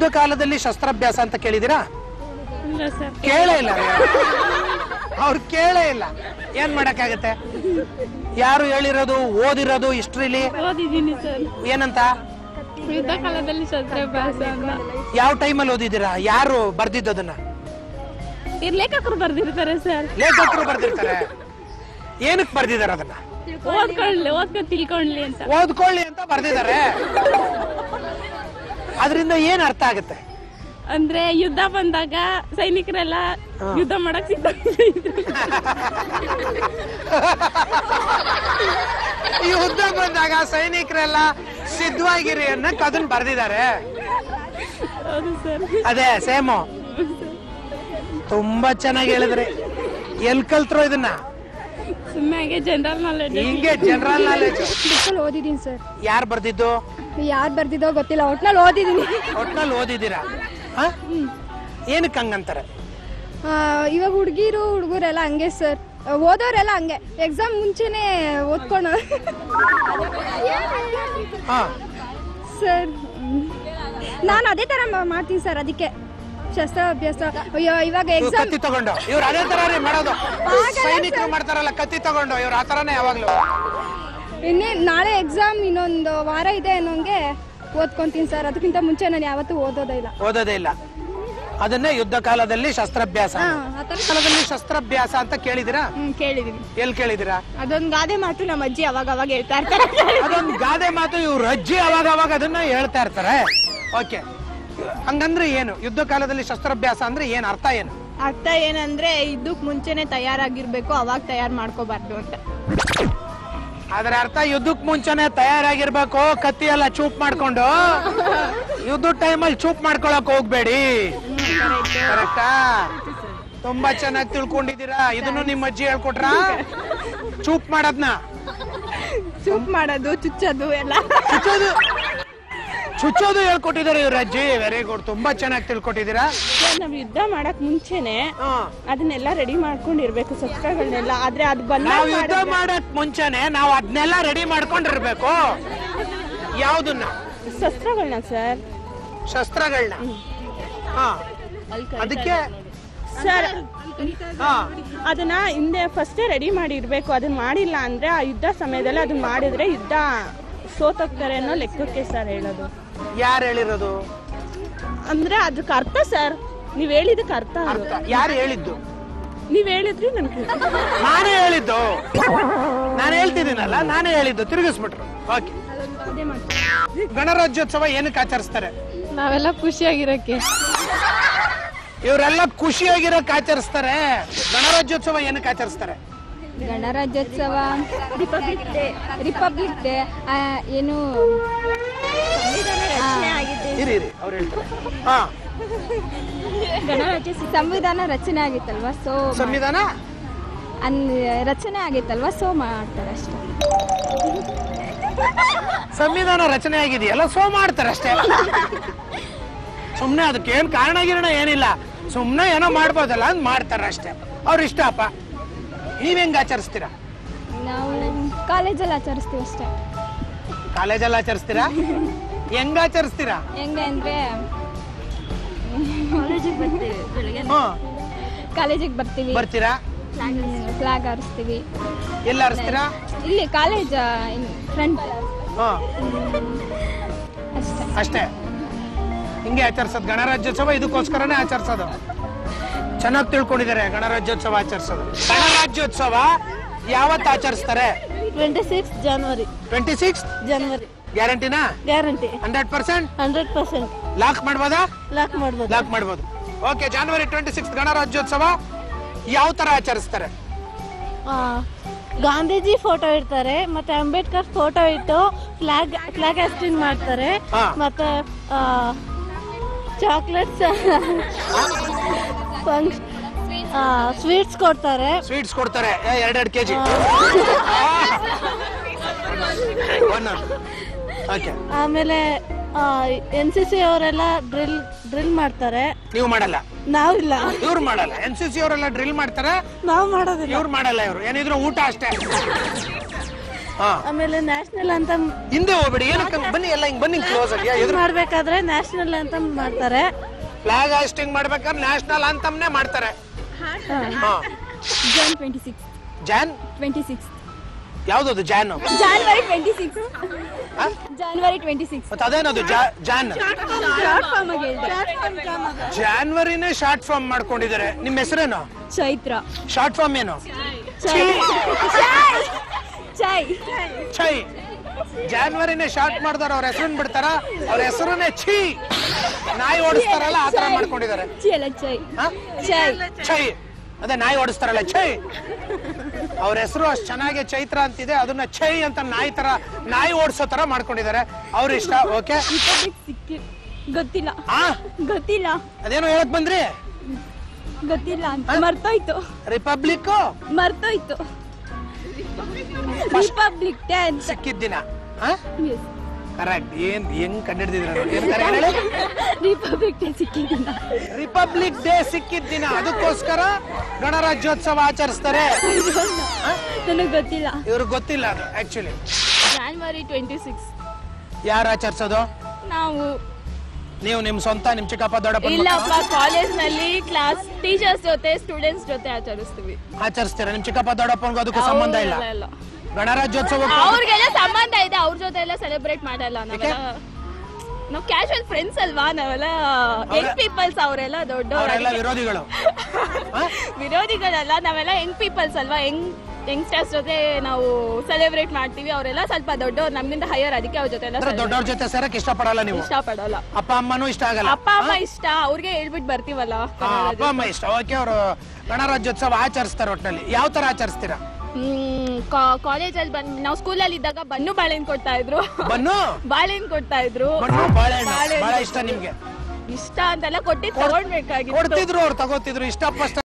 ಯುದ್ಧ ಕಾಲದಲ್ಲಿ ಶಸ್ತ್ರಾಭ್ಯಾಸ ಅಂತ ಕೇಳಿದಿರಾ ಇಲ್ಲ ಸರ್ ಕೇಳೇ ಇಲ್ಲ ಅವ್ರು ಕೇಳೇ ಇಲ್ಲ ಏನ್ ಮಾಡಕ್ಕಾಗತ್ತೆ ಯಾರು ಹೇಳಿರೋದು ಓದಿರೋದು ಹಿಸ್ಟ್ರಿಲಿ ಓದಿದ್ದೀನಿ ಸರ್ ಏನಂತ ಯುದ್ಧ ಕಾಲದಲ್ಲಿ ಶಸ್ತ್ರಾಭ್ಯಾಸ ಅಂತ ಯಾವ ಟೈಮಲ್ಲಿ ಓದಿದ್ದೀರಾ ಯಾರು ಬರ್ದಿದ್ದು ಅದನ್ನ ಈ ಲೇಖಕರು ಬರ್ದಿರ್ತಾರೆ ಸರ್ ಲೇಖಕರು ಬರ್ದಿರ್ತಾರೆ ಏನಕ್ಕೆ ಬರ್ದಿದ್ದಾರೆ ಅದನ್ನ ಓದ್ಕೊಳ್ಳಿ ಓದ್ಕೊಂಡು ತಿಳ್ಕೊಳ್ಳಿ ಅಂತ ಓದ್ಕೊಳ್ಳಿ ಅಂತ ಬರ್ದಿದ್ದಾರೆ ಅದರಿಂದ ಏನ್ ಅರ್ಥ ಆಗುತ್ತೆ ಅಂದ್ರೆ ಯುದ್ಧ ಬಂದಾಗ ಸೈನಿಕರೆಲ್ಲ ಯುದ್ಧ ಮಾಡಕ್ ಸಿದ್ಧ ಈ ಯುದ್ಧ ಬಂದಾಗ ಸೈನಿಕರೆಲ್ಲ ಸಿದ್ಧವಾಗಿರಿ ಅನ್ನಕ್ ಅದನ್ನ ಬರ್ದಿದ್ದಾರೆ ಹೌದು ಸರ್ ಅದೇ ಸೇಮು ತುಂಬಾ ಚೆನ್ನಾಗಿ ಹೇಳಿದ್ರಿ ಎಲ್ ಕಲ್ತ್ರೋ ಇದನ್ನ ಸುಮ್ಮನೆ ಹಾಗೆ ಜನರಲ್ ನಾಲೆಡ್ಜ್ ಹಿಂಗೆ ಜನರಲ್ ನಾಲೆಜ್ ಬುಕ್ಕಲ್ಲಿ ಓದಿದ್ದೀನಿ ಸರ್ ಯಾರು ಬರ್ದಿದ್ದು ಯಾರು ಬರ್ದಿದ್ದೋ ಗೊತ್ತಿಲ್ಲ ಒಟ್ನಲ್ಲಿ ಓದಿದ್ದೀನಿ ಒಟ್ನಲ್ಲಿ ಓದಿದ್ದೀರಾ ಹ? ಏನಕ್ಕೆ ಹಂಗಂತಾರೆ ಆ, ಇವಾಗ ಹುಡುಗಿರು ಹುಡುಗರೆಲ್ಲ ಹಂಗೆ ಸರ್ ಓದೋರೆಲ್ಲ ಹಂಗೆ ಎಕ್ಸಾಮ್ ಮುಂಚೆನೆ ಓದ್ಕೊಂಡು ಹಾ ಸರ್ ನಾನು ಅದೇ ಥರ ಮಾ- ಮಾಡ್ತೀನಿ ಸರ್ ಅದಕ್ಕೆ ಶಸ್ತ್ರಾಭ್ಯಾಸ ಅಯ್ಯೋ ಇವಾಗ ಇವ್ರು ಎಕ್ಸಾಮ್ ಕತ್ತಿ ತಗೊಂಡು ಇವ್ರು ಅದೇ ತರ ರೀ ಮಾಡೋದು ಸೈನಿಕರು ಮಾಡ್ತಾರಲ್ಲ ಕತ್ತಿ ತಗೊಂಡು ಇವ್ರು ಆ ತರನೇ ಯಾವಾಗ್ಲೂ ಇನ್ನೇ ನಾಳೆ ಎಕ್ಸಾಮ್ ಇನ್ನೊಂದು ವಾರ ಇದೆ ಅನ್ನೋಂಗೆ ಓದ್ಕೊಂತೀನಿ ಸರ್ ಅದಕ್ಕಿಂತ ಮುಂಚೆ ನಾನು ಯಾವತ್ತೂ ಓದೋದೇ ಇಲ್ಲ ಓದೋದೇ ಇಲ್ಲ ಅದನ್ನೇ ಯುದ್ಧ ಕಾಲದಲ್ಲಿ ಶಸ್ತ್ರಾಭ್ಯಾಸ ಹಾ, ಆ ಥರ ಕಾಲದಲ್ಲಿ ಶಸ್ತ್ರಾಭ್ಯಾಸ ಅಂತ ಕೇಳಿದಿರಾ ಹ್ಮ್, ಕೇಳಿದ್ದೀನಿ ಎಲ್ಲಿ ಕೇಳಿದಿರಾ ಅದೊಂದು ಗಾದೆ ಮಾತು ನಮ್ಮ ಅಜ್ಜಿ ಅವಾಗ ಅವಾಗ ಹೇಳ್ತಾ ಇರ್ತಾರೆ ಅದೊಂದು ಗಾದೆ ಮಾತು ಇವ್ರು ಅಜ್ಜಿ ಅವಾಗ ಅವಾಗ ಅದನ್ನ ಹೇಳ್ತಾ ಇರ್ತಾರೆ ಓಕೆ ಹಂಗಂದ್ರೆ ಏನು ಯುದ್ಧ ಕಾಲದಲ್ಲಿ ಶಸ್ತ್ರಾಭ್ಯಾಸ ಅಂದ್ರೆ ಏನ್ ಅರ್ಥ ಏನು ಅರ್ಥ ಏನಂದ್ರೆ ಇದಕ್ ಮುಂಚೆನೆ ತಯಾರಾಗಿರ್ಬೇಕು ಅವಾಗ ತಯಾರು ಮಾಡ್ಕೋಬಾರ್ದು ಅಂತ ಅದರ ಅರ್ಥ ಯುದ್ಧಕ್ ಮುಂಚೆನೆ ತಯಾರಾಗಿರ್ಬೇಕು ಕತ್ತಿ ಎಲ್ಲ ಚೂಪ್ ಮಾಡ್ಕೊಂಡು ಯುದ್ಧದ ಟೈಮಲ್ಲಿ ಚೂಪ್ ಮಾಡ್ಕೊಳಕ್ ಹೋಗ್ಬೇಡಿ ಕರೆಕ್ಟಾ ತುಂಬಾ ಚೆನ್ನಾಗಿ ತಿಳ್ಕೊಂಡಿದ್ದೀರಾ ಇದನ್ನು ನಿಮ್ಮ ಅಜ್ಜಿ ಹೇಳ್ಕೊಟ್ರ ಚೂಪ್ ಮಾಡೋದ್ನ ಸೂಪ್ ಮಾಡೋದು ಚುಚ್ಚೋದು ಎಲ್ಲ ಚುಚ್ಚೋದು ಚುಚ್ಚೋದು ಹೇಳ್ಕೊಟ್ಟಿದ್ದಾರೆ ಇವ್ರ ಅಜ್ಜಿ ವೆರಿ ಗುಡ್ ತುಂಬಾ ಚೆನ್ನಾಗಿ ತಿಳ್ಕೊಟ್ಟಿದ್ದೀರಾ ನಾವ್ ಯುದ್ಧ ಮಾಡಕ್ ಮುಂಚೆನೆ ಹ್ಮ್. ಅದನ್ನೆಲ್ಲ ರೆಡಿ ಮಾಡ್ಕೊಂಡಿರ್ಬೇಕು ಶಸ್ತ್ರಗಳನ್ನೆಲ್ಲ ಆದ್ರೆ ಅದು ಬಂದ ನಾವು ಯುದ್ಧ ಮಾಡಕ್ ಮುಂಚೆನೆ ನಾವು ಅದನ್ನೆಲ್ಲ ರೆಡಿ ಮಾಡ್ಕೊಂಡಿರ್ಬೇಕು ಯಾವ್ದನ್ನ ಶಸ್ತ್ರಗಳನ್ನ ಸರ್ ಶಸ್ತ್ರಗಳನ್ನ ಹಾ ಅದಕ್ಕೆ ಸರ್ ಹಾ ಅದನ್ನ ಹಿಂದೆ ಫಸ್ಟೇ ರೆಡಿ ಮಾಡಿ ಇರ್ಬೇಕು ಅದನ್ನ ಮಾಡಿಲ್ಲ ಅಂದ್ರೆ ಆ ಯುದ್ಧ ಸಮಯದಲ್ಲಿ ಅದನ್ನ ಮಾಡಿದ್ರೆ ಯುದ್ಧ ಸೋತೋಗ್ತಾರೆ ಅನ್ನೋ ಲೆಕ್ಕಕ್ಕೆ ಸರ್ ಹೇಳೋದು ಯಾರು ಹೇಳಿರೋದು ಅಂದ್ರೆ ಅದಕ್ಕೆ ಅರ್ಥ ಸರ್ ನೀವ್ ಹೇಳಿದಕ್ಕೆ ಅರ್ಥ ಅದು. ಅರ್ಥ ಯಾರು ಹೇಳಿದ್ದು ನೀವ್ ಹೇಳಿದ್ರಿ ನನ್ಗೆ ನಾನೇ ಹೇಳಿದ್ದು ನಾನು ಹೇಳ್ತಿದ್ದೀನಲ್ಲ ನಾನೇ ಹೇಳಿದ್ದು ತಿರುಗಿಸ್ಬಿಟ್ರು ಓಕೆ ಗಣರಾಜ್ಯೋತ್ಸವ ಏನಕ್ಕೆ ಆಚರಿಸ್ತಾರೆ ನಾವೆಲ್ಲ ಖುಷಿಯಾಗಿರಕ್ಕೆ ಇವರೆಲ್ಲ ಖುಷಿಯಾಗಿರೋಕೆ ಆಚರಿಸ್ತಾರೆ ಗಣರಾಜ್ಯೋತ್ಸವ ಏನಕ್ಕೆ ಆಚರಿಸ್ತಾರೆ ಗಣರಾಜ್ಯೋತ್ಸವ ರಿಪಬ್ಲಿಕ್ ಡೇ ರಿಪಬ್ಲಿಕ್ ಡೇ ಏನು ಇರಿ ಇರಿ ಅವ್ರು ಹೇಳ್ತಾರೆ ಹಾ ಗಣರಾಜ್ಯ ಸಂವಿಧಾನ ರಚನೆ ಆಗಿತ್ತಲ್ವಾ ಸೊ ಸಂವಿಧಾನ ಅನ್ ರಚನೆ ಆಗಿತ್ತಲ್ವಾ ಸೊ ಮಾಡ್ತಾರೆ ಅಷ್ಟೇ ಸಂವಿಧಾನ ರಚನೆ ಆಗಿದೆಯಲ್ಲ ಸೋ ಮಾಡ್ತಾರೆ ಅಷ್ಟೇ ಸುಮ್ನೆ ಅದಕ್ಕೆ ಏನ್ ಕಾರಣ ಗಿರಣ ಏನಿಲ್ಲ ಸುಮ್ನೆ ಏನೋ ಮಾಡ್ಬೋದಲ್ಲ ಅಂತ ಮಾಡ್ತಾರೆ ಅಷ್ಟೇ ಅವ್ರ ಇಷ್ಟಪ್ಪ ನೀವ್ ಹೆಂಗ್ ಆಚರಿಸ್ತೀರಾ ನಾವು ಕಾಲೇಜಲ್ಲಿ ಆಚರಿಸ್ತೀವಿ ಅಷ್ಟೇ ಕಾಲೇಜಲ್ಲಿ ಆಚರಿಸ್ತೀರಾ ಹೆಂಗ್ ಆಚರಿಸ್ತೀರಾ ಹೆಂಗೆ ಅಂದರೆ ಹ್ಮ್ ಕಾಲೇಜಿಗೆ ಬರ್ತೀವಿ ಬರ್ತೀರಾ ಫ್ಲಾಗ್ ಹಾರಿಸ್ತೀವಿ ಎಲ್ಲ ಆರಿಸ್ತೀರಾ ಇಲ್ಲಿ ಕಾಲೇಜ್ ಫ್ರಂಟ್ ಹ್ಮ್ ಅಷ್ಟೇ ಅಷ್ಟೇ ಹಿಂಗೆ ಆಚರಿಸೋದು ಗಣರಾಜ್ಯೋತ್ಸವ ಇದಕ್ಕೋಸ್ಕರನೇ ಆಚರಿಸೋದು ಚೆನ್ನಾಗಿ ತಿಳ್ಕೊಂಡಿದ್ದಾರೆ ಗಣರಾಜ್ಯೋತ್ಸವ ಆಚರಿಸೋದು ಗಣರಾಜ್ಯೋತ್ಸವ ಯಾವತ್ತು ಆಚರಿಸ್ತಾರೆ ಟ್ವೆಂಟಿ ಸಿಕ್ಸ್ ಜನವರಿ ಟ್ವೆಂಟಿ ಸಿಕ್ಸ್ ಜನವರಿ ಗ್ಯಾರಂಟಿನಾ guarantee hundred percent hundred percent lock ಮಾಡ್ಬೋದಾ ಲಾಕ್ ಮಾಡ್ಬೋದು ಲಾಕ್ ಮಾಡ್ಬೋದು ಓಕೆ ಜನವರಿ ಟ್ವೆಂಟಿ ಸಿಕ್ಸ್ ಗಣರಾಜ್ಯೋತ್ಸವ ಯಾವ ತರ ಆಚರಿಸ್ತಾರೆ ಆ, ಗಾಂಧೀಜಿ ಫೋಟೋ ಇಡ್ತಾರೆ ಮತ್ತೆ ಅಂಬೇಡ್ಕರ್ ಫೋಟೋ ಇಟ್ಟು ಫ್ಲಾಗ್ ಫ್ಲಾಗ್ ಹಾಸ್ಟಿಂಗ್ ಮಾಡ್ತಾರೆ ಹಾ. ಮತ್ತೆ ಚಾಕ್ಲೇಟ್ಸ್ ಸ್ವೀಟ್ಸ್ ಕೊಡ್ತಾರೆ ಸ್ವೀಟ್ಸ್ ಕೊಡ್ತಾರೆ ಎರಡೆರಡು ಕೆಜಿ ಓಕೆ ಆಮೇಲೆ ಎನ್ ಸಿ ಸಿ ಅವರೆಲ್ಲ ಡ್ರಿಲ್ ಡ್ರಿಲ್ ಮಾಡ್ತಾರೆ ನೀವು ಮಾಡಲ್ಲ ನಾವಿಲ್ಲ ಇವ್ರು ಮಾಡಲ್ಲ ಎನ್ ಸಿ ಸಿ ಅವರೆಲ್ಲ ಡ್ರಿಲ್ ಮಾಡ್ತಾರೆ ನಾವು ಮಾಡೋದಿಲ್ಲ ಇವ್ರು ಮಾಡಲ್ಲ ಇವ್ರು ಏನಿದ್ರು ಊಟ ಅಷ್ಟೇ ಹಾ ಆಮೇಲೆ ನ್ಯಾಷನಲ್ ಅಂತ ಹಿಂದೆ ಹೋಗ್ಬೇಡಿ ಏನಕ್ಕೆ ಬನ್ನಿ ಎಲ್ಲ ಹಿಂಗ್ ಬನ್ನಿ ಕ್ಲೋಸ್ ಆಗಿ ಎದುರು ಮಾಡ್ಬೇಕಾದ್ರೆ ನ್ಯಾಷನಲ್ ಅಂತ ಮಾಡ್ತಾರೆ ಫ್ಲಾಗ್ ಹಾಸ್ಟಿಂಗ್ ಮಾಡ್ಬೇಕಾದ್ರೆ ನ್ಯಾಷನಲ್ ಅಂತಮ್ನೆ ಮಾಡ್ತಾರೆ ಹಾ Jan twenty six Jan twenty six ಯಾವ್ದದು Jan January twenty six January twenty six ಮತ್ತೆ ಅದೇನದು ಜಾ- ಜಾನ್ ಶಾರ್ಟ್ ಫಾರ್ಮ್ ಆಗಿ ಹೇಳಿದೆ ಜಾನ್ವರಿನೇ ಶಾರ್ಟ್ ಫಾರ್ಮ್ ಮಾಡ್ಕೊಂಡಿದ್ದಾರೆ ನಿಮ್ಮ ಹೆಸರೇನು ಚೈತ್ರ ಶಾರ್ಟ್ ಫಾರ್ಮ್ ಏನು ಚೈ ಚೈ ಛೈ ಜಾನ್ವರಿನೇ ಶಾರ್ಟ್ ಮಾಡಿದವ್ರು ಅವ್ರ ಹೆಸರನ್ನ ಬಿಡ್ತಾರ ಅವ್ರ ಹೆಸರನ್ನೇ ಛೀ ನಾಯಿ ಓಡಿಸ್ತಾರಲ್ಲ ಆ ತರ ಮಾಡ್ಕೊಂಡಿದ್ದಾರೆ ಚಿ ಅಲ್ಲ ಚೈ ಹಾ? ಚೈ ಛೈ ಅದೇ ನಾಯಿ ಓಡಿಸ್ತಾರಲ್ಲ ಛೈ ಅವ್ರ ಹೆಸರು ಅಷ್ಟು ಚೆನ್ನಾಗಿ ಚೈತ್ರ ಅಂತಿದೆ ಅದನ್ನ ಛೈ ಅಂತ ನಾಯಿ ತರ ನಾಯಿ ಓಡಿಸೋ ತರ ಮಾಡ್ಕೊಂಡಿದ್ದಾರೆ ಅವ್ರ ಇಷ್ಟ ಓಕೆ ರಿಪಬ್ಲಿಕ್ ಸಿಕ್ಕಿ ಗೊತ್ತಿಲ್ಲ ಆ ಗೊತ್ತಿಲ್ಲ ಅದೇನೋ ಹೇಳಕ್ ಬಂದ್ರಿ ಗೊತ್ತಿಲ್ಲ ಅಂತ ಮರ್ತೋಯ್ತು ರಿಪಬ್ಲಿಕ್ ಮರ್ತೋಯ್ತು ರಿಪಬ್ಲಿಕ್ ಡೇ ಅಂತ ಸಿಕ್ಕಿದ ದಿನ Yes. ಕರೆಕ್ಟ್ ಏನ್ ಹೆಂಗ್ ಕಂಡಿಡ್ದಿದ್ರ ಏನ್ correct ಹೇಳಿ ರಿಪಬ್ಲಿಕ್ ಡೇ ಸಿಕ್ಕಿದ್ದಿಲ್ಲ ರಿಪಬ್ಲಿಕ್ ಡೇ ಸಿಕ್ಕಿದ ದಿನ ಅದಕ್ಕೋಸ್ಕರ ಗಣರಾಜ್ಯೋತ್ಸವ ಆಚರಿಸ್ತಾರೆ ನನಗೆ ಗೊತ್ತಿಲ್ಲ ಇವ್ರಿಗೆ ಗೊತ್ತಿಲ್ಲ ಅದು ಆಕ್ಚುಲಿ ಜಾನ್ವರಿ ಟ್ವೆಂಟಿ ಸಿಕ್ಸ್ ಯಾರು ಆಚರಿಸೋದು ನಾವು ನೀವು ನಿಮ್ ಸ್ವಂತ ನಿಮ್ ಚಿಕ್ಕಪ್ಪ ದೊಡ್ಡಪ್ಪ ಇಲ್ಲಪ್ಪ ಕಾಲೇಜ್ ನಲ್ಲಿ ಕ್ಲಾಸ್ ಟೀಚರ್ಸ್ ಜೊತೆ ಸ್ಟೂಡೆಂಟ್ಸ್ ಜೊತೆ ಆಚರಿಸ್ತೀವಿ ಆಚರಿಸ್ತೀರ ನಿಮ್ ಚಿಕ್ಕಪ್ಪ ದೊಡ್ಡಪ್ಪನ್ಗೂ ಅದಕ್ಕೂ ಸಂಬಂಧ ಇಲ್ಲ ಇಲ್ಲ, ಇಲ್ಲ. ಗಣರಾಜ್ಯೋತ್ಸವ ಅವ್ರಿಗೆಲ್ಲ ಸಂಬಂಧ ಇದೆ ಅವ್ರ ಜೊತೆ ಎಲ್ಲ ಸೆಲೆಬ್ರೇಟ್ ಮಾಡಲ್ಲ ನಾವೆಲ್ಲ ನಾವು ಕ್ಯಾಶುವಲ್ ಫ್ರೆಂಡ್ಸ್ ಅಲ್ವಾ ನಾವೆಲ್ಲ ಯಂಗ್ ಪೀಪಲ್ಸ್ ಅವರೆಲ್ಲ ದೊಡ್ಡ ಅವರೆಲ್ಲ ವಿರೋಧಿಗಳು ಆ? ವಿರೋಧಿಗಳಲ್ಲ ನಾವೆಲ್ಲ ಯಂಗ್ ಪೀಪಲ್ಸ್ ಅಲ್ವಾ ಯಂಗ್ ಯಂಗ್ಸ್ಟರ್ಸ್ ಜೊತೆ ನಾವು ಸೆಲೆಬ್ರೇಟ್ ಮಾಡ್ತೀವಿ ಅವರೆಲ್ಲ ಸ್ವಲ್ಪ ದೊಡ್ಡವ್ರು ನಮ್ಗಿಂತ ಹೈಯರ್ ಅದಕ್ಕೆ ಅವ್ರ ಜೊತೆ ಎಲ್ಲ ಅಂದ್ರೆ ದೊಡ್ಡವ್ರ ಜೊತೆ ಸೇರಕ್ ಇಷ್ಟಪಡಲ್ಲ ನೀವು ಇಷ್ಟಪಡಲ್ಲ ಅಪ್ಪ ಅಮ್ಮನೂ ಇಷ್ಟ ಆಗಲ್ಲ ಅಪ್ಪ ಅಮ್ಮ ಇಷ್ಟ ಅವ್ರಿಗೆ ಹೇಳ್ಬಿಟ್ಟು ಬರ್ತೀವಲ್ಲ ಹಾ, ಅಪ್ಪ ಅಮ್ಮ ಇಷ್ಟ ಓಕೆ ಅವರು ಗಣರಾಜ್ಯೋತ್ಸವ ಆಚರಿಸ್ತಾರೆ ಒಟ್ಟಿನಲ್ಲಿ ಯಾವ ತರ ಆಚರಿಸ್ತೀರಾ ಹ್ಮ್ ಕಾಲೇಜಲ್ಲಿ ಬಂದ್ ನಾವು ಸ್ಕೂಲಲ್ಲಿ ಇದ್ದಾಗ ಬನ್ನು ಬಾಳೆಹಣ್ಣು ಕೊಡ್ತಾ ಇದ್ರು ಬನ್ನು ಬಾಳೆಹಣ್ಣು ಕೊಡ್ತಾ ಇದ್ರು ಬನ್ನು ಬಾಳೆಹಣ್ಣು ಬಾಳೆಹಣ್ಣು. ಬಹಳ ಇಷ್ಟ ನಿಮ್ಗೆ ಇಷ್ಟ ಅಂತೆಲ್ಲ ಕೊಟ್ಟಿದ್ದು ತಗೊಂಡ್ಬೇಕಾಗಿತ್ತು ಕೊಡ್ತಿದ್ರು ಅವ್ರು ತಗೋತಿದ್ರು ಇಷ್ಟಪಷ್ಟ